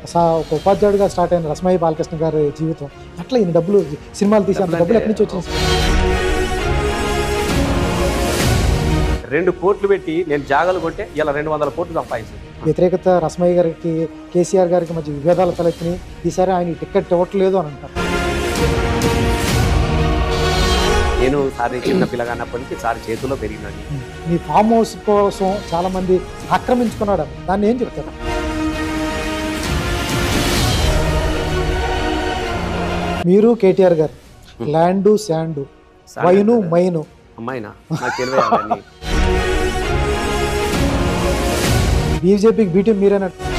సా- ఒక ఉపాధ్యాయుడిగా స్టార్ట్ అయిన రస్మయ్య బాలకృష్ణ గారి జీవితం అట్లా ఈయన డబ్బులు సినిమాలు తీసి అంత డబ్బులు ఎక్కడి నుంచి వచ్చింది రెండు కోట్లు పెట్టి నేను జాగాలు కొంటే ఇలా రెండు వందల కోట్లు సంపాదించింది వ్యతిరేకత రస్మయ్య గారికి కేసీఆర్ గారికి మధ్య విభేదాలు తలెత్తినాయి ఈసారి ఆయన టికెట్ ఇవ్వట్లేదు అని అంటారు నేను సారి చిన్న పిల్లగానప్పటి నుంచి సారి చేతుల్లో పెరిగినాను మీ ఫామ్ హౌస్ కోసం చాలా మంది ఆక్రమించుకున్నాడు దాన్ని ఏం చెప్తారు మీరు కేటీఆర్ గారు ల్యాండు శాండు వైను మైను అమ్మాయినా నాకు తెలియదు బీజేపీకి బీటీ మీరేనట్టు